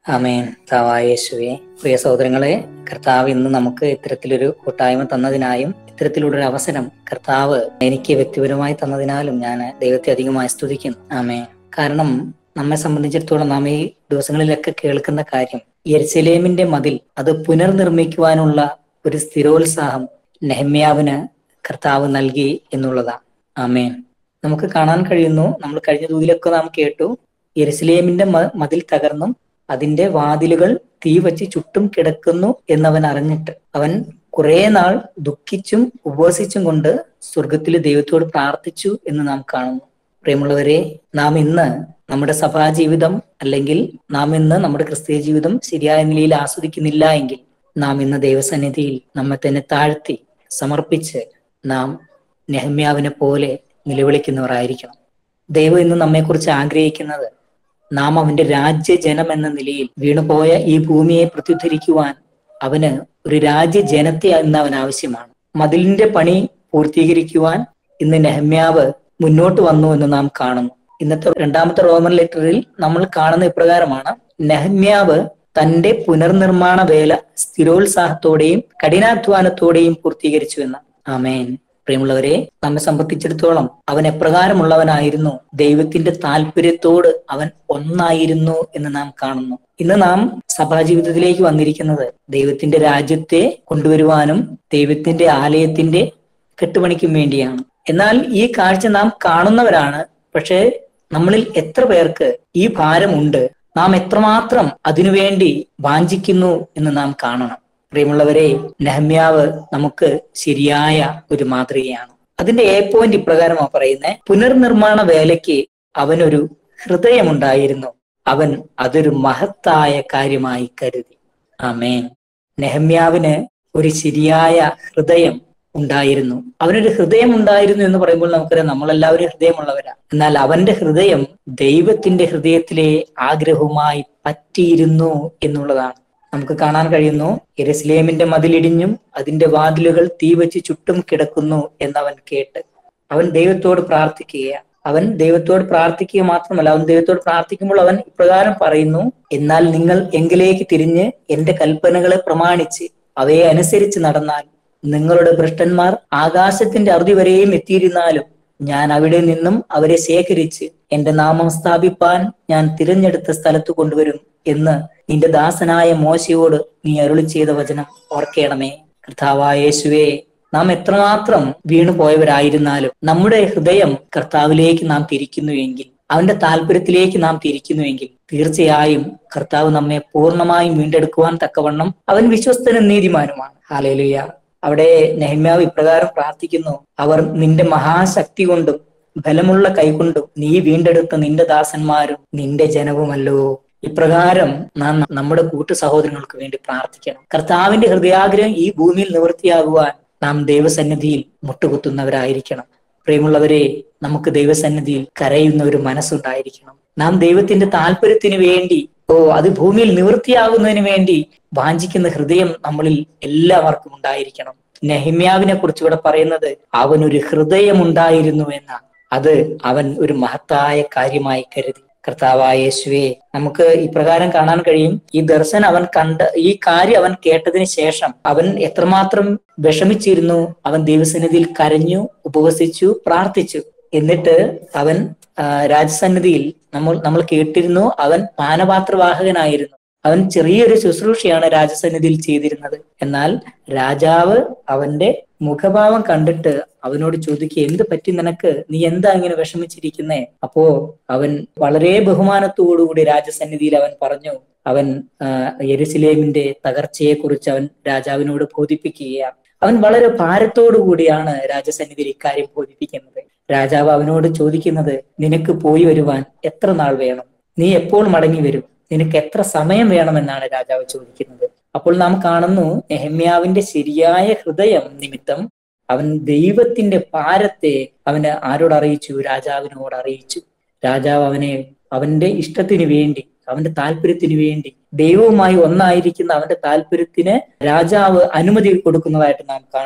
ആമേൻ കർത്താവായ യേശുവെ പ്രിയ സഹോദരങ്ങളെ കർത്താവ് ഇന്ന് നമുക്ക് ഇത്തരത്തിലൊരു കൂട്ടായ്മ തന്നതിനായും ഇത്തരത്തിലുള്ളൊരു അവസരം കർത്താവ് എനിക്ക് വ്യക്തിപരമായി തന്നതിനാലും ഞാൻ ദൈവത്തെ അധികമായി സ്തുതിക്കുന്നു ആമേ കാരണം നമ്മെ സംബന്ധിച്ചിടത്തോളം നാം ഈ ദിവസങ്ങളിലൊക്കെ കേൾക്കുന്ന കാര്യം യെരുസലേമിന്റെ മതിൽ അത് പുനർനിർമ്മിക്കുവാനുള്ള ഒരു സ്ഥിരോത്സാഹം നെഹമ്യാവിന് കർത്താവ് നൽകി എന്നുള്ളതാണ് ആമേൻ നമുക്ക് കാണാൻ കഴിയുന്നു നമ്മൾ കഴിഞ്ഞ ദൂതിലൊക്കെ നാം കേട്ടു യെരുസലേമിന്റെ മ- മതിൽ തകർന്നും അതിന്റെ വാതിലുകൾ തീ വച്ച് ചുട്ടും കിടക്കുന്നു എന്നവൻ അറിഞ്ഞിട്ട് അവൻ കുറെ നാൾ ദുഃഖിച്ചും ഉപവസിച്ചും കൊണ്ട് സ്വർഗത്തിലെ ദൈവത്തോട് പ്രാർത്ഥിച്ചു എന്ന് നാം കാണുന്നു പ്രിയമുള്ളവരെ നാം ഇന്ന് നമ്മുടെ സഭാ ജീവിതം അല്ലെങ്കിൽ നാം ഇന്ന് നമ്മുടെ ക്രിസ്തീയ ജീവിതം ശരിയായ നിലയിൽ ആസ്വദിക്കുന്നില്ല എങ്കിൽ നാം ഇന്ന് ദൈവസന്നിധിയിൽ നമ്മെ തന്നെ താഴ്ത്തി സമർപ്പിച്ച് നാം നെഹമ്യാവിനെ പോലെ നിലവിളിക്കുന്നവരായിരിക്കണം ദൈവം ഇന്ന് നമ്മെക്കുറിച്ച് ആഗ്രഹിക്കുന്നത് നാം അവന്റെ രാജ്യജനം എന്ന നിലയിൽ വീണുപോയ ഈ ഭൂമിയെ പ്രത്യുദ്ധരിക്കുവാൻ അവന് ഒരു രാജ്യജനത്തെ ഇന്ന് അവൻ ആവശ്യമാണ് മതിലിന്റെ പണി പൂർത്തീകരിക്കുവാൻ ഇന്ന് നെഹമ്യാവ് മുന്നോട്ട് വന്നു എന്ന് നാം കാണുന്നു ഇന്നത്തെ രണ്ടാമത്തെ റോമൻ ലെറ്ററിൽ നമ്മൾ കാണുന്ന ഇപ്രകാരമാണ് നെഹമ്യാവ് തന്റെ പുനർനിർമ്മാണ വേല സ്ഥിരോത്സാഹത്തോടെയും കഠിനാധ്വാനത്തോടെയും പൂർത്തീകരിച്ചു എന്ന് ആമേൻ പ്രിയമുള്ളവരെ നമ്മെ സംബന്ധിച്ചിടത്തോളം അവൻ എപ്രകാരമുള്ളവനായിരുന്നു ദൈവത്തിന്റെ താല്പര്യത്തോട് അവൻ ഒന്നായിരുന്നു എന്ന് നാം കാണുന്നു ഇന്ന് നാം സഭാജീവിതത്തിലേക്ക് വന്നിരിക്കുന്നത് ദൈവത്തിന്റെ രാജ്യത്തെ കൊണ്ടുവരുവാനും ദൈവത്തിന്റെ ആലയത്തിന്റെ കെട്ടുപണിക്കും വേണ്ടിയാണ് എന്നാൽ ഈ കാഴ്ച നാം കാണുന്നവരാണ് പക്ഷേ നമ്മളിൽ എത്ര പേർക്ക് ഈ ഭാരമുണ്ട് നാം എത്രമാത്രം അതിനുവേണ്ടി വാഞ്ചിക്കുന്നു എന്ന് നാം കാണണം പ്രിയമുള്ളവരെ നെഹമ്യാവ് നമുക്ക് ശരിയായ ഒരു മാതൃകയാണ് അതിന്റെ എ പോയിന്റ് ഇപ്രകാരമാണ് പറയുന്നത് പുനർനിർമ്മാണ വേലയ്ക്ക് അവനൊരു ഹൃദയമുണ്ടായിരുന്നു അവൻ അതൊരു മഹത്തായ കാര്യമായി കരുതി ആമേൻ നെഹമ്യാവിന് ഒരു ശരിയായ ഹൃദയം ഉണ്ടായിരുന്നു അവനൊരു ഹൃദയം ഉണ്ടായിരുന്നു എന്ന് പറയുമ്പോൾ നമുക്കറിയാം നമ്മളെല്ലാവരും ഹൃദയമുള്ളവരാ എന്നാൽ അവന്റെ ഹൃദയം ദൈവത്തിന്റെ ഹൃദയത്തിലെ ആഗ്രഹവുമായി പറ്റിയിരുന്നു എന്നുള്ളതാണ് നമുക്ക് കാണാൻ കഴിയുന്നു എരുസലേമിന്റെ മതിലിടിഞ്ഞും അതിന്റെ വാതിലുകൾ തീ വെച്ച് ചുട്ടും കിടക്കുന്നു എന്നവൻ കേട്ട് അവൻ ദൈവത്തോട് പ്രാർത്ഥിക്കുക അവൻ ദൈവത്തോട് പ്രാർത്ഥിക്കുക മാത്രമല്ല അവൻ ദൈവത്തോട് പ്രാർത്ഥിക്കുമ്പോൾ അവൻ ഇപ്രകാരം പറയുന്നു എന്നാൽ നിങ്ങൾ എങ്കിലേക്ക് തിരിഞ്ഞ് എന്റെ കൽപ്പനകളെ പ്രമാണിച്ച് അവയെ അനുസരിച്ച് നടന്നാൽ നിങ്ങളുടെ ഭ്രഷ്ടന്മാർ ആകാശത്തിന്റെ അറുതി വരെയും എത്തിയിരുന്നാലും ഞാൻ അവിടെ നിന്നും അവരെ ശേഖരിച്ച് എന്റെ നാമം സ്ഥാപിപ്പാൻ ഞാൻ തിരഞ്ഞെടുത്ത സ്ഥലത്ത് കൊണ്ടുവരും എന്ന് നിന്റെ ദാസനായ മോശയോട് നീ അരുളി ചെയ്ത വചനം ഓർക്കേണമേ കർത്താവായ യേശുവേ നാം എത്രമാത്രം വീണു പോയവരായിരുന്നാലും നമ്മുടെ ഹൃദയം കർത്താവിലേക്ക് നാം തിരിക്കുന്നുവെങ്കിൽ അവന്റെ താല്പര്യത്തിലേക്ക് നാം തിരിക്കുന്നുവെങ്കിൽ തീർച്ചയായും കർത്താവ് നമ്മെ പൂർണ്ണമായും വീണ്ടെടുക്കുവാൻ തക്കവണ്ണം അവൻ വിശ്വസ്തനും നീതിമാനുമാണ് ഹാലേലുയ അവിടെ നെഹമ്യാവ് ഇപ്രകാരം പ്രാർത്ഥിക്കുന്നു അവർ നിന്റെ മഹാശക്തി കൊണ്ടും ബലമുള്ള കൈകൊണ്ടും നീ വീണ്ടെടുത്ത നിന്റെ ദാസന്മാരും നിന്റെ ജനവുമല്ലോ ഇപ്രകാരം നാം നമ്മുടെ കൂട്ടു സഹോദരങ്ങൾക്ക് വേണ്ടി പ്രാർത്ഥിക്കണം കർത്താവിന്റെ ഹൃദയാഗ്രഹം ഈ ഭൂമിയിൽ നിവൃത്തിയാകുവാൻ നാം ദൈവസന്നിധിയിൽ മുട്ടുകുത്തുന്നവരായിരിക്കണം പ്രിയമുള്ളവരെ നമുക്ക് ദൈവസന്നിധിയിൽ കരയുന്ന ഒരു മനസ്സുണ്ടായിരിക്കണം നാം ദൈവത്തിന്റെ താല്പര്യത്തിന് വേണ്ടി ഓ അത് ഭൂമിയിൽ നിവൃത്തിയാകുന്നതിന് വേണ്ടി വാഞ്ചിക്കുന്ന ഹൃദയം നമ്മളിൽ എല്ലാവർക്കും ഉണ്ടായിരിക്കണം നെഹിമ്യാവിനെ കുറിച്ച് ഇവിടെ പറയുന്നത് അവനൊരു ഹൃദയമുണ്ടായിരുന്നു എന്ന അത് അവൻ ഒരു മഹത്തായ കാര്യമായി കരുതി കർത്താവായ യേശുവെ നമുക്ക് ഇപ്രകാരം കാണാൻ കഴിയും ഈ ദർശനം അവൻ കണ്ട ഈ കാര്യം അവൻ കേട്ടതിന് ശേഷം അവൻ എത്രമാത്രം വിഷമിച്ചിരുന്നു അവൻ ദൈവസന്നിധിയിൽ കരഞ്ഞു ഉപവസിച്ചു പ്രാർത്ഥിച്ചു എന്നിട്ട് അവൻ ആ, രാജസന്നിധിയിൽ നമ്മൾ നമ്മൾ കേട്ടിരുന്നു അവൻ പാനപാത്രവാഹകനായിരുന്നു അവൻ ചെറിയൊരു ശുശ്രൂഷയാണ് രാജസന്നിധിയിൽ ചെയ്തിരുന്നത് എന്നാൽ രാജാവ് അവന്റെ മുഖഭാവം കണ്ടിട്ട് അവനോട് ചോദിക്കുക എന്ത് പറ്റി നിനക്ക് നീ എന്താ ഇങ്ങനെ വിഷമിച്ചിരിക്കുന്നേ അപ്പോ അവൻ വളരെ ബഹുമാനത്തോടുകൂടി രാജസന്നിധിയിൽ അവൻ പറഞ്ഞു അവൻ ആ, യെരുസലേമിന്റെ തകർച്ചയെ കുറിച്ച് അവൻ രാജാവിനോട് ബോധിപ്പിക്കുകയാണ് അവൻ വളരെ ഭാരത്തോടു കൂടിയാണ് രാജസന്നിധിയിൽ ഇക്കാര്യം ബോധിപ്പിക്കുന്നത് രാജാവ് അവനോട് ചോദിക്കുന്നത് നിനക്ക് പോയി വരുവാൻ എത്ര നാൾ വേണം നീ എപ്പോൾ മടങ്ങി വരും നിനക്ക് എത്ര സമയം വേണമെന്നാണ് രാജാവ് ചോദിക്കുന്നത് അപ്പോൾ നാം കാണുന്നു നെഹമ്യാവിന്റെ ശരിയായ ഹൃദയം നിമിത്തം അവൻ ദൈവത്തിന്റെ ഭാരത്തെ അവന് ആരോട് അറിയിച്ചു രാജാവിനോട് അറിയിച്ചു രാജാവ് അവനെ അവന്റെ ഇഷ്ടത്തിന് വേണ്ടി അവന്റെ താല്പര്യത്തിന് വേണ്ടി ദൈവവുമായി ഒന്നായിരിക്കുന്ന അവന്റെ താല്പര്യത്തിന് രാജാവ് അനുമതി കൊടുക്കുന്നതായിട്ട് നാം കാണും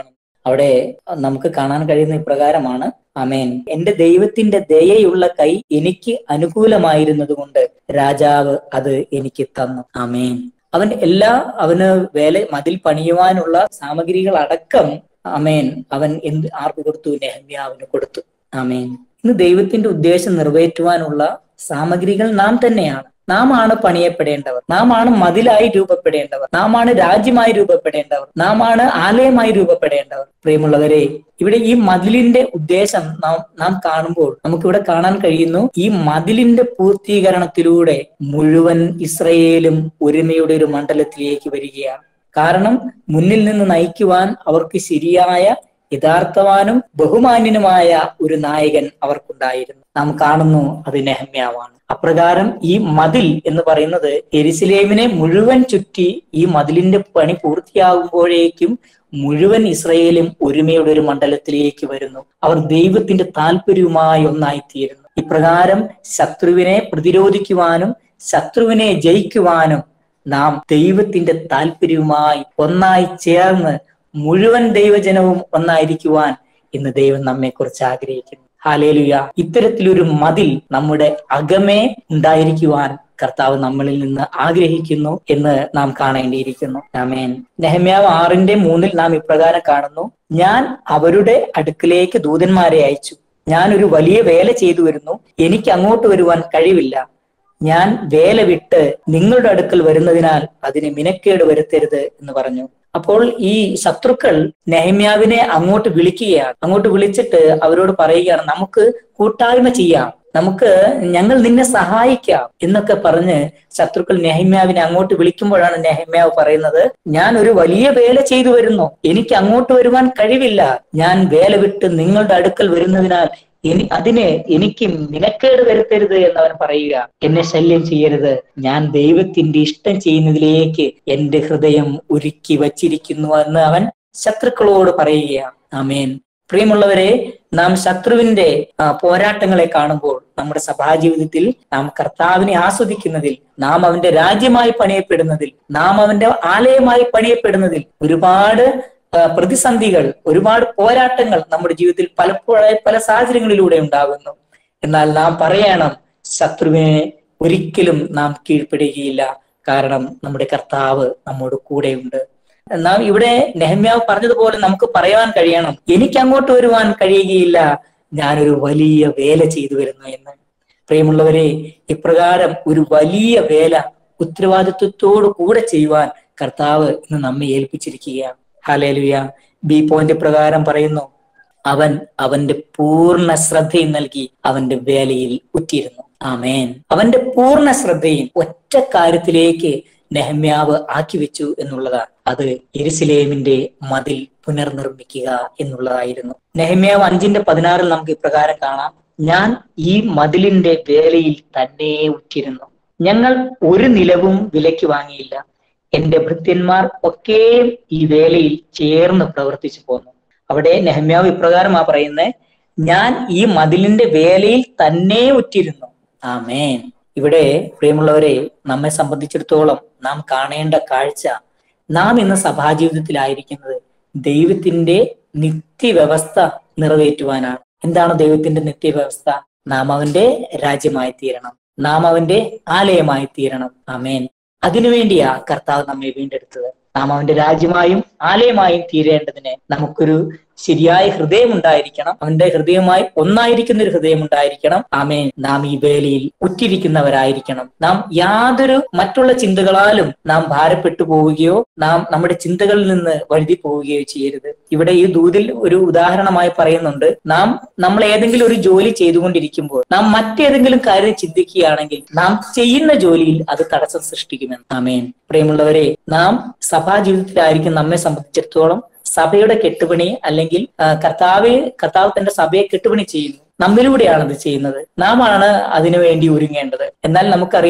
അവിടെ നമുക്ക് കാണാൻ കഴിയുന്ന ഇപ്രകാരമാണ് അമേൻ എന്റെ ദൈവത്തിന്റെ ദയയുള്ള കൈ എനിക്ക് അനുകൂലമായിരുന്നത് കൊണ്ട് രാജാവ് അത് എനിക്ക് തന്നു അമേൻ അവൻ എല്ലാ അവന് വേല മതിൽ പണിയുവാനുള്ള സാമഗ്രികൾ അടക്കം അമേൻ അവൻ എന്ത് ആർക്ക് കൊടുത്തു നെഹമ്യാവിന് കൊടുത്തു അമേൻ ഇന്ന് ദൈവത്തിന്റെ ഉദ്ദേശം നിറവേറ്റുവാനുള്ള സാമഗ്രികൾ നാം തന്നെയാണ് നാം ആണ് പണിയപ്പെടേണ്ടവർ നാം ആണ് മതിലായി രൂപപ്പെടേണ്ടവർ നാം ആണ് രാജ്യമായി രൂപപ്പെടേണ്ടവർ നാം ആണ് ആലയമായി രൂപപ്പെടേണ്ടവർ പ്രിയമുള്ളവരെ ഇവിടെ ഈ മതിലിന്റെ ഉദ്ദേശം നാം നാം കാണുമ്പോൾ നമുക്കിവിടെ കാണാൻ കഴിയുന്നു ഈ മതിലിന്റെ പൂർത്തീകരണത്തിലൂടെ മുഴുവൻ ഇസ്രയേലും ഒരുമയുടെ ഒരു മണ്ഡലത്തിലേക്ക് വരികയാണ് കാരണം മുന്നിൽ നിന്ന് നയിക്കുവാൻ അവർക്ക് ശരിയായ യഥാർത്ഥവാനും ബഹുമാന്യനുമായ ഒരു നായകൻ അവർക്കുണ്ടായിരുന്നു നാം കാണുന്നു അത് നെഹമ്യാവാണ് അപ്രകാരം ഈ മതിൽ എന്ന് പറയുന്നത് എരിശിലേമിനെ മുഴുവൻ ചുറ്റി ഈ മതിലിന്റെ പണി പൂർത്തിയാകുമ്പോഴേക്കും മുഴുവൻ ഇസ്രയേലും ഒരുമയുടെ ഒരു മണ്ഡലത്തിലേക്ക് വരുന്നു അവർ ദൈവത്തിന്റെ താല്പര്യവുമായി ഒന്നായിത്തീരുന്നു ഇപ്രകാരം ശത്രുവിനെ പ്രതിരോധിക്കുവാനും ശത്രുവിനെ ജയിക്കുവാനും നാം ദൈവത്തിന്റെ താല്പര്യവുമായി ഒന്നായി ചേർന്ന് മുഴുവൻ ദൈവജനവും ഒന്നായിരിക്കുവാൻ ഇന്ന് ദൈവം നമ്മെ കുറിച്ച് ആഗ്രഹിക്കുന്നു ഹാലേലുയ ഇത്തരത്തിലൊരു മതിൽ നമ്മുടെ അകമേ ഉണ്ടായിരിക്കുവാൻ കർത്താവ് നമ്മളിൽ നിന്ന് ആഗ്രഹിക്കുന്നു എന്ന് നാം കാണേണ്ടിയിരിക്കുന്നു ആമേൻ നെഹമ്യാവ് ആറിന്റെ മൂന്നിൽ നാം ഇപ്രകാരം കാണുന്നു ഞാൻ അവരുടെ അടുക്കിലേക്ക് ദൂതന്മാരെ അയച്ചു ഞാൻ ഒരു വലിയ വേല ചെയ്തു വരുന്നു എനിക്ക് അങ്ങോട്ട് വരുവാൻ കഴിവില്ല ഞാൻ വേല വിട്ട് നിങ്ങളുടെ അടുക്കൽ വരുന്നതിനാൽ അതിന് മിനക്കേട് വരുത്തരുത് എന്ന് പറഞ്ഞു അപ്പോൾ ഈ ശത്രുക്കൾ നെഹമ്യാവിനെ അങ്ങോട്ട് വിളിക്കുകയാണ് അങ്ങോട്ട് വിളിച്ചിട്ട് അവരോട് പറയുകയാണ് നമുക്ക് കൂട്ടായ്മ ചെയ്യാം നമുക്ക് ഞങ്ങൾ നിന്നെ സഹായിക്കാം എന്നൊക്കെ പറഞ്ഞ് ശത്രുക്കൾ നെഹമ്യാവിനെ അങ്ങോട്ട് വിളിക്കുമ്പോഴാണ് നെഹമ്യാവ് പറയുന്നത് ഞാൻ ഒരു വലിയ വേല ചെയ്തു വരുന്നു എനിക്ക് അങ്ങോട്ട് വരുവാൻ കഴിവില്ല ഞാൻ വേല വിട്ട് നിങ്ങളുടെ അടുക്കൽ വരുന്നതിനാൽ എനി അതിന് എനിക്ക് നിനക്കേട് വരുത്തരുത് എന്ന് അവൻ പറയുക എന്നെ ശല്യം ചെയ്യരുത് ഞാൻ ദൈവത്തിന്റെ ഇഷ്ടം ചെയ്യുന്നതിലേക്ക് എന്റെ ഹൃദയം ഒരുക്കി വച്ചിരിക്കുന്നു എന്ന് അവൻ ശത്രുക്കളോട് പറയുകയാണ് ആമേൻ പ്രിയമുള്ളവരെ നാം ശത്രുവിന്റെ പോരാട്ടങ്ങളെ കാണുമ്പോൾ നമ്മുടെ സഭാജീവിതത്തിൽ നാം കർത്താവിനെ ആസ്വദിക്കുന്നതിൽ നാം അവന്റെ രാജ്യമായി പണിയപ്പെടുന്നതിൽ നാം അവന്റെ ആലയമായി പണിയപ്പെടുന്നതിൽ ഒരുപാട് പ്രതിസന്ധികൾ ഒരുപാട് പോരാട്ടങ്ങൾ നമ്മുടെ ജീവിതത്തിൽ പലപ്പോഴായി പല സാഹചര്യങ്ങളിലൂടെ ഉണ്ടാകുന്നു എന്നാൽ നാം പറയണം ശത്രുവിനെ ഒരിക്കലും നാം കീഴ്പ്പെടുകയില്ല കാരണം നമ്മുടെ കർത്താവ് നമ്മോട് കൂടെയുണ്ട് നാം ഇവിടെ നെഹമ്യാവ് പറഞ്ഞതുപോലെ നമുക്ക് പറയാൻ കഴിയണം എനിക്ക് അങ്ങോട്ട് വരുവാൻ കഴിയുകയില്ല ഞാനൊരു വലിയ വേല ചെയ്തു വരുന്നു എന്ന് പ്രിയമുള്ളവരെ ഇപ്രകാരം ഒരു വലിയ വേല ഉത്തരവാദിത്വത്തോടു കൂടെ ചെയ്യുവാൻ കർത്താവ് ഇന്ന് നമ്മെ ഏൽപ്പിച്ചിരിക്കുകയാണ് ഹാലേലുയ ബി പോയിന്റ് പ്രകാരം പറയുന്നു അവൻ അവന്റെ പൂർണ്ണ ശ്രദ്ധയും നൽകി അവന്റെ വേലയിൽ ഉറ്റിയിരുന്നു ആമേൻ അവന്റെ പൂർണ്ണ ശ്രദ്ധയും ഒറ്റ കാര്യത്തിലേക്ക് നെഹമ്യാവ് ആക്കി വെച്ചു എന്നുള്ളതാണ് അത് എരുസലേമിന്റെ മതിൽ പുനർനിർമ്മിക്കുക എന്നുള്ളതായിരുന്നു നെഹമ്യാവ് അഞ്ചിന്റെ പതിനാറിൽ നമുക്ക് ഇപ്രകാരം കാണാം ഞാൻ ഈ മതിലിന്റെ വേലയിൽ തന്നെ ഉറ്റിരുന്നു ഞങ്ങൾ ഒരു നിലവും വിലയ്ക്ക് വാങ്ങിയില്ല എന്റെ ഭൃത്യന്മാർ ഒക്കെ ഈ വേലയിൽ ചേർന്ന് പ്രവർത്തിച്ചു പോന്നു അവിടെ നെഹമ്യാവ് ഇപ്രകാരമാ പറയുന്നത് ഞാൻ ഈ മതിലിന്റെ വേലയിൽ തന്നെ ഉറ്റിരുന്നു ആമേൻ ഇവിടെ പ്രിയമുള്ളവരെ നമ്മെ സംബന്ധിച്ചിടത്തോളം നാം കാണേണ്ട കാഴ്ച നാം ഇന്ന് സഭാജീവിതത്തിലായിരിക്കുന്നത് ദൈവത്തിന്റെ നിത്യവ്യവസ്ഥ നിറവേറ്റുവാനാണ് എന്താണ് ദൈവത്തിന്റെ നിത്യവ്യവസ്ഥ നാം അവന്റെ രാജ്യമായി തീരണം നാം അവന്റെ ആലയമായി തീരണം ആമേൻ അതിനുവേണ്ടിയാ കർത്താവ് നമ്മെ വീണ്ടെടുത്തത് നാം അവന്റെ രാജ്യമായും ആലയമായും തീരേണ്ടതിന് നമുക്കൊരു ശരിയായ ഹൃദയം ഉണ്ടായിരിക്കണം അവന്റെ ഹൃദയമായി ഒന്നായിരിക്കുന്ന ഒരു ഹൃദയം ഉണ്ടായിരിക്കണം ആമേ നാം ഈ വേലയിൽ ഉറ്റിരിക്കുന്നവരായിരിക്കണം നാം യാതൊരു മറ്റുള്ള ചിന്തകളാലും നാം ഭാരപ്പെട്ടു പോവുകയോ നാം നമ്മുടെ ചിന്തകളിൽ നിന്ന് വഴുതി പോവുകയോ ചെയ്യരുത് ഇവിടെ ഈ ദൂതിൽ ഒരു ഉദാഹരണമായി പറയുന്നുണ്ട് നാം നമ്മൾ ഏതെങ്കിലും ഒരു ജോലി ചെയ്തുകൊണ്ടിരിക്കുമ്പോൾ നാം മറ്റേതെങ്കിലും കാര്യം ചിന്തിക്കുകയാണെങ്കിൽ നാം ചെയ്യുന്ന ജോലിയിൽ അത് തടസ്സം സൃഷ്ടിക്കുമെന്ന് ആമേൻ പ്രിയമുള്ളവരെ നാം സഭാ ജീവിതത്തിലായിരിക്കും നമ്മെ സംബന്ധിച്ചിടത്തോളം സഭയുടെ കെട്ടുപണി അല്ലെങ്കിൽ കർത്താവ് കർത്താവ് തന്റെ സഭയെ കെട്ടുപണി ചെയ്യുന്നു നമ്മിലൂടെയാണ് അത് ചെയ്യുന്നത് നാം ആണ് അതിനുവേണ്ടി ഒരുങ്ങേണ്ടത് എന്നാൽ നമുക്കറിയാം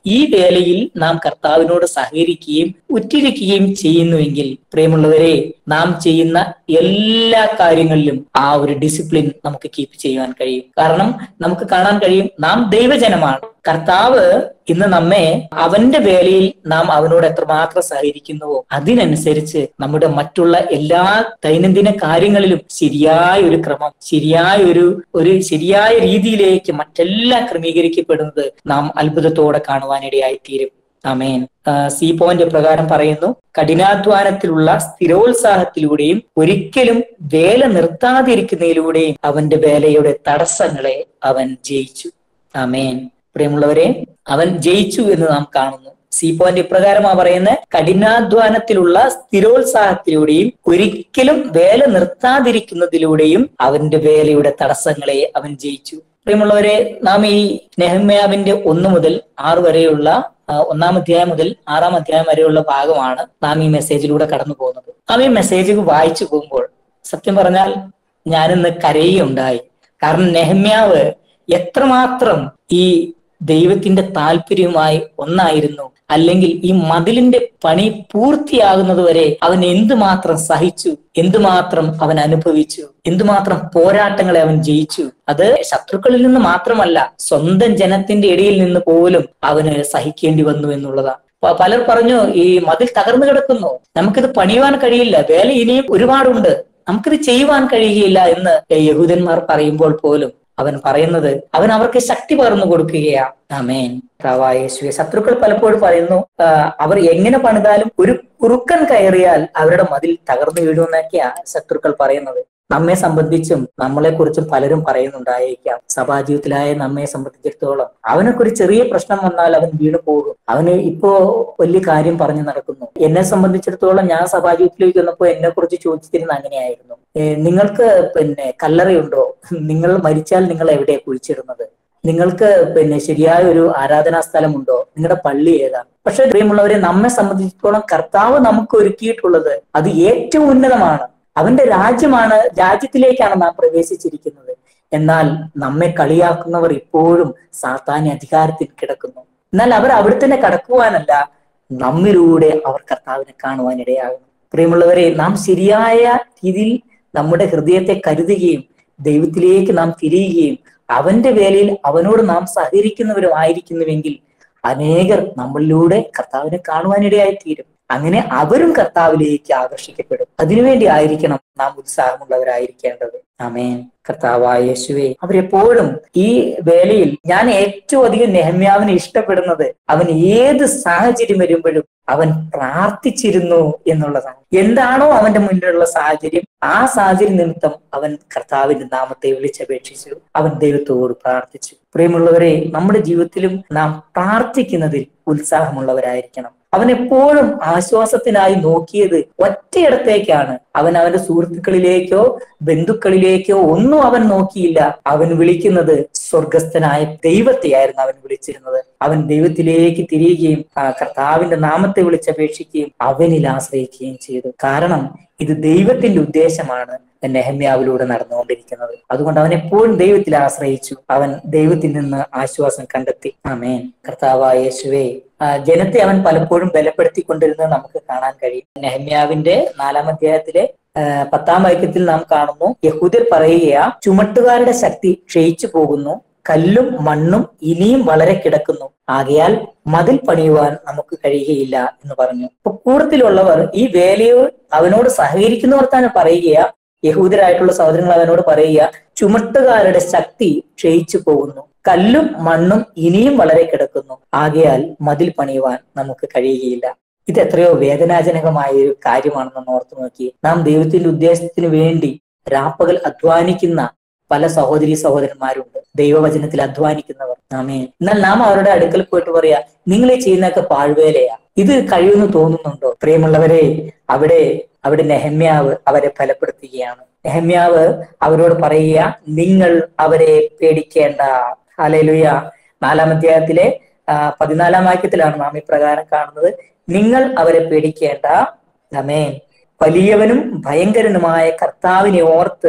ഈ വേലയിൽ നാം കർത്താവിനോട് സഹകരിക്കുകയും ഉറ്റിരിക്കുകയും ചെയ്യുന്നുവെങ്കിൽ പ്രിയമുള്ളവരെ നാം ചെയ്യുന്ന എല്ലാ കാര്യങ്ങളിലും ആ ഒരു ഡിസിപ്ലിൻ നമുക്ക് കീപ്പ് ചെയ്യുവാൻ കഴിയും കാരണം നമുക്ക് കാണാൻ കഴിയും നാം ദൈവജനമാണ് കർത്താവ് ഇന്ന് നമ്മെ അവന്റെ വേലയിൽ നാം അവനോട് എത്രമാത്രം സഹകരിക്കുന്നുവോ അതിനനുസരിച്ച് നമ്മുടെ മറ്റുള്ള എല്ലാ ദൈനംദിന കാര്യങ്ങളിലും ശരിയായ ഒരു ക്രമം ശരിയായ ഒരു ഒരു ശരിയായ രീതിയിലേക്ക് മറ്റെല്ലാം ക്രമീകരിക്കപ്പെടുന്നത് നാം അത്ഭുതത്തോടെ കാണുവാനിടയായി തീരും ആമേൻ സി പോയിന്റ് പ്രകാരം പറയുന്നു കഠിനാധ്വാനത്തിലുള്ള സ്ഥിരോത്സാഹത്തിലൂടെയും ഒരിക്കലും വേല നിർത്താതിരിക്കുന്നതിലൂടെയും അവന്റെ വേലയുടെ തടസ്സങ്ങളെ അവൻ ജയിച്ചു ആമേൻ പ്രിയമുള്ളവരെ അവൻ ജയിച്ചു എന്ന് നാം കാണുന്നു സി പോയിന്റ് ഇപ്രകാരമാ പറയുന്നത് കഠിനാധ്വാനത്തിലുള്ള സ്ഥിരോത്സാഹത്തിലൂടെയും ഒരിക്കലും വേല നിർത്താതിരിക്കുന്നതിലൂടെയും അവന്റെ വേലയുടെ തടസ്സങ്ങളെ അവൻ ജയിച്ചു പ്രിയമുള്ളവരെ നാം ഈ നെഹമ്യാവിന്റെ ഒന്ന് മുതൽ ആറ് വരെയുള്ള ഒന്നാം അധ്യായം മുതൽ ആറാം അധ്യായം വരെയുള്ള ഭാഗമാണ് നാം ഈ മെസ്സേജിലൂടെ കടന്നു പോകുന്നത് നാം ഈ മെസ്സേജ് വായിച്ചു പോകുമ്പോൾ സത്യം പറഞ്ഞാൽ ഞാനിന്ന് കരയുണ്ടായി കാരണം നെഹമ്യാവ് എത്രമാത്രം ഈ ദൈവത്തിന്റെ താല്പര്യവുമായി ഒന്നായിരുന്നു അല്ലെങ്കിൽ ഈ മതിലിന്റെ പണി പൂർത്തിയാകുന്നത് വരെ അവൻ എന്തുമാത്രം സഹിച്ചു എന്തുമാത്രം അവൻ അനുഭവിച്ചു എന്തുമാത്രം പോരാട്ടങ്ങളെ അവൻ ജയിച്ചു അത് ശത്രുക്കളിൽ നിന്ന് മാത്രമല്ല സ്വന്തം ജനത്തിന്റെ ഇടയിൽ നിന്ന് പോലും അവന് സഹിക്കേണ്ടി വന്നു എന്നുള്ളതാണ് പലർ പറഞ്ഞു ഈ മതിൽ തകർന്നു കിടക്കുന്നു നമുക്കിത് പണിയുവാൻ കഴിയില്ല വേല ഇനിയും ഒരുപാടുണ്ട് നമുക്കിത് ചെയ്യുവാൻ കഴിയുകയില്ല എന്ന് യഹൂദന്മാർ പറയുമ്പോൾ പോലും അവൻ പറയുന്നത് അവൻ അവർക്ക് ശക്തി പകർന്നു കൊടുക്കുകയാ ആമേൻ യേശുവെ ശത്രുക്കൾ പലപ്പോഴും പറയുന്നു അവർ എങ്ങനെ പണിതാലും ഒരു കുറുക്കൻ കയറിയാൽ അവരുടെ മതിൽ തകർന്നു വീഴുമെന്നൊക്കെയാ ശത്രുക്കൾ പറയുന്നത് നമ്മെ സംബന്ധിച്ചും നമ്മളെ കുറിച്ചും പലരും പറയുന്നുണ്ടായിരിക്കാം സഭാജീവിതത്തിലായ നമ്മെ സംബന്ധിച്ചിടത്തോളം അവനൊക്കെ ഒരു ചെറിയ പ്രശ്നം വന്നാൽ അവൻ വീണു പോകും അവന് ഇപ്പോ വലിയ കാര്യം പറഞ്ഞു നടക്കുന്നു എന്നെ സംബന്ധിച്ചിടത്തോളം ഞാൻ സഭാജീവിതത്തിലേക്ക് വന്നപ്പോൾ എന്നെ കുറിച്ച് ചോദിച്ചിരുന്ന അങ്ങനെയായിരുന്നു നിങ്ങൾക്ക് പിന്നെ കല്ലറയുണ്ടോ നിങ്ങൾ മരിച്ചാൽ നിങ്ങൾ എവിടെയാ കുഴിച്ചിടുന്നത് നിങ്ങൾക്ക് പിന്നെ ശരിയായ ഒരു ആരാധനാ സ്ഥലമുണ്ടോ നിങ്ങളുടെ പള്ളി ഏതാണ് പക്ഷെ പ്രിയമുള്ളവരെ നമ്മെ സംബന്ധിച്ചിടത്തോളം കർത്താവ് നമുക്ക് ഒരുക്കിയിട്ടുള്ളത് അത് ഏറ്റവും ഉന്നതമാണ് അവന്റെ രാജ്യമാണ് രാജ്യത്തിലേക്കാണ് നാം പ്രവേശിച്ചിരിക്കുന്നത് എന്നാൽ നമ്മെ കളിയാക്കുന്നവർ ഇപ്പോഴും സാത്താന്യ അധികാരത്തിൽ കിടക്കുന്നു എന്നാൽ അവർ അവിടെ തന്നെ കടക്കുവാനല്ല നമ്മിലൂടെ അവർ കർത്താവിനെ കാണുവാൻ ഇടയാകുന്നു പ്രിയമുള്ളവരെ നാം ശരിയായ രീതിയിൽ നമ്മുടെ ഹൃദയത്തെ കരുതുകയും ദൈവത്തിലേക്ക് നാം തിരിയുകയും അവന്റെ വേലയിൽ അവനോട് നാം സഹകരിക്കുന്നവരുമായിരിക്കുന്നുവെങ്കിൽ അനേകർ നമ്മളിലൂടെ കർത്താവിനെ കാണുവാനിടയായി തീരും അങ്ങനെ അവരും കർത്താവിലേക്ക് ആകർഷിക്കപ്പെടും അതിനുവേണ്ടി ആയിരിക്കണം നാം ഉത്സാഹമുള്ളവരായിരിക്കേണ്ടത് ആമേൻ കർത്താവായ യേശുവെ അവരെപ്പോഴും ഈ വേലയിൽ ഞാൻ ഏറ്റവും അധികം നെഹമ്യാവിനെ ഇഷ്ടപ്പെടുന്നത് അവൻ ഏത് സാഹചര്യം വരുമ്പോഴും അവൻ പ്രാർത്ഥിച്ചിരുന്നു എന്നുള്ളതാണ് എന്താണോ അവന്റെ മുന്നിലുള്ള സാഹചര്യം ആ സാഹചര്യം നിമിത്തം അവൻ കർത്താവിന്റെ നാമത്തെ വിളിച്ചപേക്ഷിച്ചു അവൻ ദൈവത്തോട് പ്രാർത്ഥിച്ചു പ്രിയമുള്ളവരെ നമ്മുടെ ജീവിതത്തിലും നാം പ്രാർത്ഥിക്കുന്നതിൽ ഉത്സാഹമുള്ളവരായിരിക്കണം അവൻ എപ്പോഴും ആശ്വാസത്തിനായി നോക്കിയത് ഒറ്റയിടത്തേക്കാണ് അവൻ അവന്റെ സുഹൃത്തുക്കളിലേക്കോ ബന്ധുക്കളിലേക്കോ ഒന്നും അവൻ നോക്കിയില്ല അവൻ വിളിക്കുന്നത് സ്വർഗസ്ഥനായ ദൈവത്തെയായിരുന്നു അവൻ വിളിച്ചിരുന്നത് അവൻ ദൈവത്തിലേക്ക് തിരിയുകയും ആ കർത്താവിന്റെ നാമത്തെ വിളിച്ചപേക്ഷിക്കുകയും അവനിൽ ആശ്രയിക്കുകയും ചെയ്തു കാരണം ഇത് ദൈവത്തിന്റെ ഉദ്ദേശമാണ് നെഹമ്യാവിലൂടെ നടന്നുകൊണ്ടിരിക്കുന്നത് അതുകൊണ്ട് അവൻ എപ്പോഴും ദൈവത്തിൽ ആശ്രയിച്ചു അവൻ ദൈവത്തിൽ നിന്ന് ആശ്വാസം കണ്ടെത്തി ആമേൻ കർത്താവായ യേശുവേ ജനത്തെ അവൻ പലപ്പോഴും ബലപ്പെടുത്തിക്കൊണ്ടിരുന്നത് നമുക്ക് കാണാൻ കഴിയും നെഹമ്യാവിന്റെ നാലാം അധ്യായത്തിലെ പത്താം വാക്യത്തിൽ നാം കാണുന്നു യഹൂദർ പറയുകയാ ചുമട്ടുകാരുടെ ശക്തി ക്ഷയിച്ചു പോകുന്നു കല്ലും മണ്ണും ഇനിയും വളരെ കിടക്കുന്നു ആകയാൽ മതിൽ പണിയുവാൻ നമുക്ക് കഴിയുകയില്ല എന്ന് പറഞ്ഞു അപ്പൊ കൂട്ടത്തിലുള്ളവർ ഈ വേലയോ അവനോട് സഹകരിക്കുന്നവർ തന്നെ പറയുകയാ യഹൂദരായിട്ടുള്ള സഹോദരങ്ങൾ അവനോട് പറയുക ചുമട്ടുകാരുടെ ശക്തി ക്ഷയിച്ചു പോകുന്നു കല്ലും മണ്ണും ഇനിയും വളരെ കിടക്കുന്നു ആകയാൽ മതിൽ പണിയുവാൻ നമുക്ക് കഴിയുകയില്ല ഇത് എത്രയോ വേദനാജനകമായ ഒരു കാര്യമാണെന്ന് ഓർത്തു നോക്കി നാം ദൈവത്തിന്റെ ഉദ്ദേശത്തിന് വേണ്ടി രാപ്പകൽ അധ്വാനിക്കുന്ന പല സഹോദരി സഹോദരന്മാരുണ്ട് ദൈവവചനത്തിൽ അധ്വാനിക്കുന്നവർ നാമേ എന്നാൽ നാം അവരുടെ അടുക്കൽ പോയിട്ട് പറയാ നിങ്ങൾ ഈ ചെയ്യുന്നതൊക്കെ പാഴ്വേലയാ ഇത് കഴിയുമെന്ന് തോന്നുന്നുണ്ടോ പ്രിയമുള്ളവരെ അവിടെ അവിടെ നെഹമ്യാവ് അവരെ ഫലപ്പെടുത്തുകയാണ് നെഹമ്യാവ് അവരോട് പറയുക നിങ്ങൾ അവരെ പേടിക്കേണ്ട ഹാലലുയ നാലാം അധ്യായത്തിലെ പതിനാലാം വാക്യത്തിലാണ് നാം ഇപ്രകാരം കാണുന്നത് നിങ്ങൾ അവരെ പേടിക്കേണ്ട അമേൻ വലിയവനും ഭയങ്കരനുമായ കർത്താവിനെ ഓർത്ത്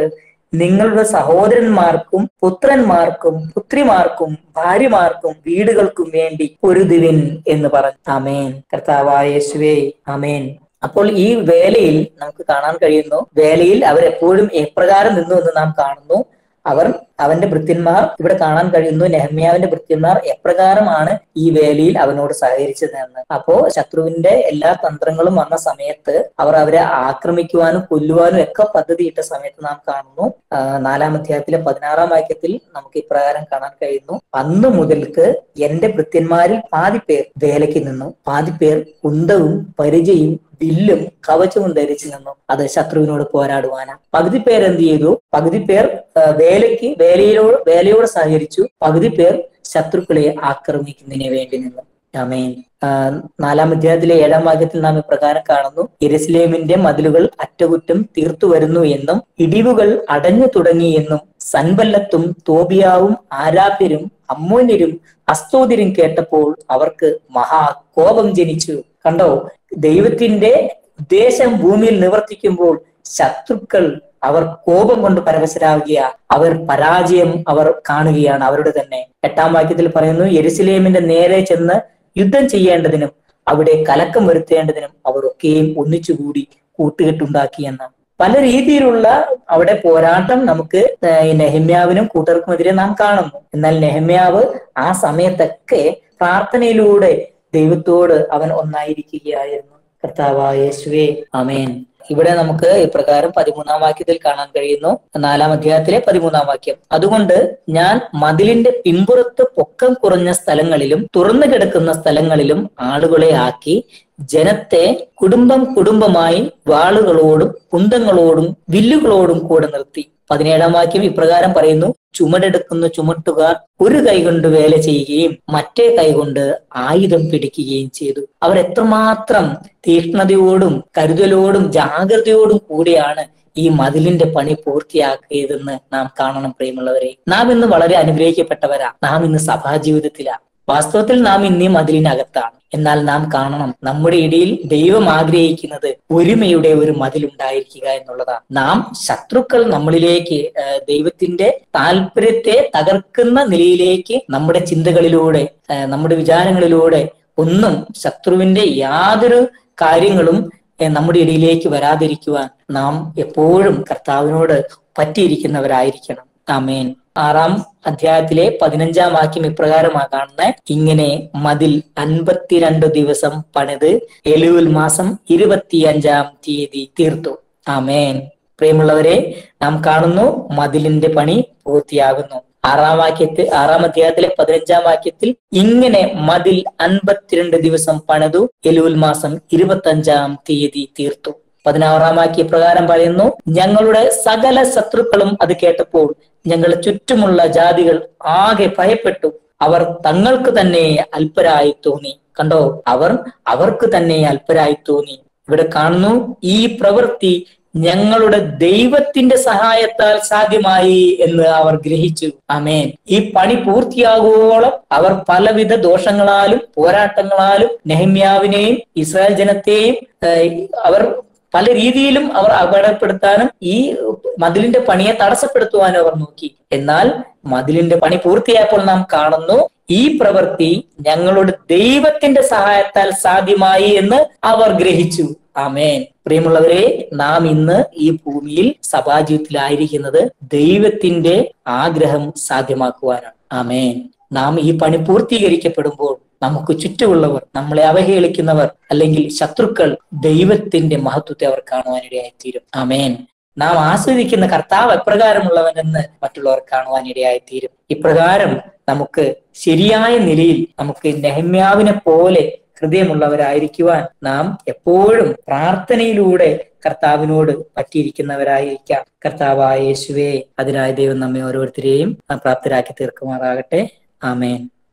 നിങ്ങളുടെ സഹോദരന്മാർക്കും പുത്രന്മാർക്കും പുത്രിമാർക്കും ഭാര്യമാർക്കും വീടുകൾക്കും വേണ്ടി പൊരുതുവിൻ എന്ന് പറഞ്ഞു ആമേൻ കർത്താവായ യേശുവേ ആമേൻ അപ്പോൾ ഈ വേലയിൽ നമുക്ക് കാണാൻ കഴിയുന്നു വേലയിൽ അവരെപ്പോഴും എപ്രകാരം നിന്നു എന്ന് നാം കാണുന്നു അവർ അവന്റെ ഭൃത്യന്മാർ ഇവിടെ കാണാൻ കഴിയുന്നു നെഹമ്യാവിന്റെ ഭൃത്യന്മാർ എപ്രകാരമാണ് ഈ വേലയിൽ അവനോട് സഹകരിച്ചത് എന്ന് അപ്പോ ശത്രുവിന്റെ എല്ലാ തന്ത്രങ്ങളും വന്ന സമയത്ത് അവർ അവരെ ആക്രമിക്കുവാനും കൊല്ലുവാനും ഒക്കെ പദ്ധതിയിട്ട സമയത്ത് നാം കാണുന്നു നാലാം അധ്യായത്തിലെ പതിനാറാം വാക്യത്തിൽ നമുക്ക് ഇപ്രകാരം കാണാൻ കഴിയുന്നു അന്ന് മുതൽക്ക് എന്റെ ഭൃത്യന്മാരിൽ പാതി പേർ വേലയ്ക്ക് നിന്നു പാതി പേർ കുന്തവും പരിചയും വില്ലും കവചവും ധരിച്ചു നിന്നു അത് ശത്രുവിനോട് പോരാടുവാനാ പകുതി പേർ എന്ത് ചെയ്തു പകുതി പേർ വേലയ്ക്ക് വേലയിലോട് വേലയോട് സഹകരിച്ചു പകുതി പേർ ശത്രുക്കളെ ആക്രമിക്കുന്നതിന് വേണ്ടി നിന്നു ആമേൻ നാലാം അധ്യായത്തിലെ ഏഴാം വാക്യത്തിൽ നാം ഇപ്രകാരം കാണുന്നു എരുസലേമിന്റെ മതിലുകൾ അറ്റകുറ്റം തീർത്തു വരുന്നു എന്നും ഇടിവുകൾ അടഞ്ഞു തുടങ്ങി എന്നും സൻബല്ലത്തും തോബിയാവും ആരാപ്യരും അമ്മോന്യരും അസ്തോതിരും കേട്ടപ്പോൾ അവർക്ക് മഹാ കോപം ജനിച്ചു കണ്ടോ ദൈവത്തിന്റെ ഉദ്ദേശം ഭൂമിയിൽ നിവർത്തിക്കുമ്പോൾ ശത്രുക്കൾ അവർ കോപം കൊണ്ട് പരവശരാകുക അവർ പരാജയം അവർ കാണുകയാണ് അവരുടെ തന്നെ എട്ടാം വാക്യത്തിൽ പറയുന്നു യെരുസലേമിന്റെ നേരെ ചെന്ന് യുദ്ധം ചെയ്യേണ്ടതിനും അവിടെ കലക്കം വരുത്തേണ്ടതിനും അവർ ഒക്കെയും ഒന്നിച്ചുകൂടി കൂട്ടുകെട്ടുണ്ടാക്കി എന്ന് പല രീതിയിലുള്ള അവിടെ പോരാട്ടം നമുക്ക് നെഹമ്യാവിനും കൂട്ടർക്കുമെതിരെ നാം കാണുന്നു എന്നാൽ നെഹമ്യാവ് ആ സമയത്തൊക്കെ പ്രാർത്ഥനയിലൂടെ ദൈവത്തോട് അവൻ ഒന്നായിരിക്കുകയായിരുന്നു കർത്താവായ യേശുവേ അമേൻ ഇവിടെ നമുക്ക് ഇപ്രകാരം പതിമൂന്നാം വാക്യത്തിൽ കാണാൻ കഴിയുന്നു നാലാം അധ്യായത്തിലെ പതിമൂന്നാം വാക്യം അതുകൊണ്ട് ഞാൻ മതിലിന്റെ പിൻപുറത്ത് പൊക്കം കുറഞ്ഞ സ്ഥലങ്ങളിലും തുറന്നു കിടക്കുന്ന സ്ഥലങ്ങളിലും ആളുകളെ ആക്കി ജനത്തെ കുടുംബം കുടുംബമായി വാളുകളോടും കുന്തങ്ങളോടും വില്ലുകളോടും കൂടെ നിർത്തി പതിനേഴാം വാക്യം ഇപ്രകാരം പറയുന്നു ചുമടെടുക്കുന്ന ചുമട്ടുകാർ ഒരു കൈകൊണ്ട് വേല ചെയ്യുകയും മറ്റേ കൈകൊണ്ട് ആയുധം പിടിക്കുകയും ചെയ്തു അവർ എത്രമാത്രം തീക്ഷ്ണതയോടും കരുതലോടും ജാഗ്രതയോടും കൂടിയാണ് ഈ മതിലിന്റെ പണി പൂർത്തിയാക്കിയതെന്ന് നാം കാണണം പ്രിയമുള്ളവരെ നാം ഇന്ന് വളരെ അനുഗ്രഹിക്കപ്പെട്ടവരാ നാം ഇന്ന് സഭാജീവിതത്തിലാ വാസ്തവത്തിൽ നാം ഇന്നീ മതിലിനകത്താണ് എന്നാൽ നാം കാണണം നമ്മുടെ ഇടയിൽ ദൈവം ആഗ്രഹിക്കുന്നത് ഒരുമയുടെ ഒരു മതിലുണ്ടായിരിക്കുക എന്നുള്ളതാണ് നാം ശത്രുക്കൾ നമ്മളിലേക്ക് ദൈവത്തിന്റെ താല്പര്യത്തെ തകർക്കുന്ന നിലയിലേക്ക് നമ്മുടെ ചിന്തകളിലൂടെ നമ്മുടെ വിചാരങ്ങളിലൂടെ ഒന്നും ശത്രുവിന്റെ യാതൊരു കാര്യങ്ങളും നമ്മുടെ ഇടയിലേക്ക് വരാതിരിക്കുവാൻ നാം എപ്പോഴും കർത്താവിനോട് പറ്റിയിരിക്കുന്നവരായിരിക്കണം ആമേൻ ആറാം അധ്യായത്തിലെ പതിനഞ്ചാം വാക്യം ഇപ്രകാരമാ കാണുന്നത് ഇങ്ങനെ മതിൽ അൻപത്തിരണ്ട് ദിവസം പണിത് എലുവിൽ മാസം ഇരുപത്തിയഞ്ചാം തീയതി തീർത്തു ആമേൻ പ്രിയമുള്ളവരെ നാം കാണുന്നു മതിലിന്റെ പണി പൂർത്തിയാകുന്നു ആറാം വാക്യത്തിൽ ആറാം അധ്യായത്തിലെ പതിനഞ്ചാം വാക്യത്തിൽ ഇങ്ങനെ മതിൽ അൻപത്തിരണ്ട് ദിവസം പണിതു എലുവിൽ മാസം ഇരുപത്തഞ്ചാം തീയതി തീർത്തു പതിനാറാം വാക്യ പ്രകാരം പറയുന്നു ഞങ്ങളുടെ സകല ശത്രുക്കളും അത് കേട്ടപ്പോൾ ഞങ്ങളുടെ ചുറ്റുമുള്ള ജാതികൾ ആകെ ഭയപ്പെട്ടു അവർ തങ്ങൾക്ക് തന്നെ അല്പരായി തോന്നി കണ്ടോ അവർ അവർക്ക് തന്നെ അല്പരായി തോന്നി ഇവിടെ കാണുന്നു ഈ പ്രവൃത്തി ഞങ്ങളുടെ ദൈവത്തിന്റെ സഹായത്താൽ സാധ്യമായി എന്ന് അവർ ഗ്രഹിച്ചു ആമേൻ ഈ പണി പൂർത്തിയാകുവോളം അവർ പലവിധ ദോഷങ്ങളാലും പോരാട്ടങ്ങളാലും നെഹമ്യാവിനെയും ഇസ്രായേൽ ജനത്തെയും അവർ പല രീതിയിലും അവർ അപകടപ്പെടുത്താനും ഈ മതിലിന്റെ പണിയെ തടസ്സപ്പെടുത്തുവാനും അവർ നോക്കി എന്നാൽ മതിലിന്റെ പണി പൂർത്തിയായപ്പോൾ നാം കാണുന്നു ഈ പ്രവൃത്തി ഞങ്ങളുടെ ദൈവത്തിന്റെ സഹായത്താൽ സാധ്യമായി എന്ന് അവർ ഗ്രഹിച്ചു ആമേൻ പ്രിയമുള്ളവരെ നാം ഇന്ന് ഈ ഭൂമിയിൽ സഭാജീവിതത്തിലായിരിക്കുന്നത് ദൈവത്തിന്റെ ആഗ്രഹം സാധ്യമാക്കുവാനാണ് ആമേൻ നാം ഈ പണി പൂർത്തീകരിക്കപ്പെടുമ്പോൾ നമുക്ക് ചുറ്റുമുള്ളവർ നമ്മളെ അവഹേളിക്കുന്നവർ അല്ലെങ്കിൽ ശത്രുക്കൾ ദൈവത്തിന്റെ മഹത്വത്തെ അവർ കാണുവാനിടയായിത്തീരും ആമേൻ നാം ആസ്വദിക്കുന്ന കർത്താവ് എപ്രകാരമുള്ളവനെന്ന് മറ്റുള്ളവർ കാണുവാനിടയായിത്തീരും ഇപ്രകാരം നമുക്ക് ശരിയായ നിലയിൽ നമുക്ക് നെഹമ്യാവിനെ പോലെ ഹൃദയമുള്ളവരായിരിക്കുവാൻ നാം എപ്പോഴും പ്രാർത്ഥനയിലൂടെ കർത്താവിനോട് പറ്റിയിരിക്കുന്നവരായിരിക്കാം കർത്താവായ യേശുവേ അതിനായ ദൈവം നമ്മെ ഓരോരുത്തരെയും പ്രാപ്തരാക്കി തീർക്കുമാറാകട്ടെ ആമേൻ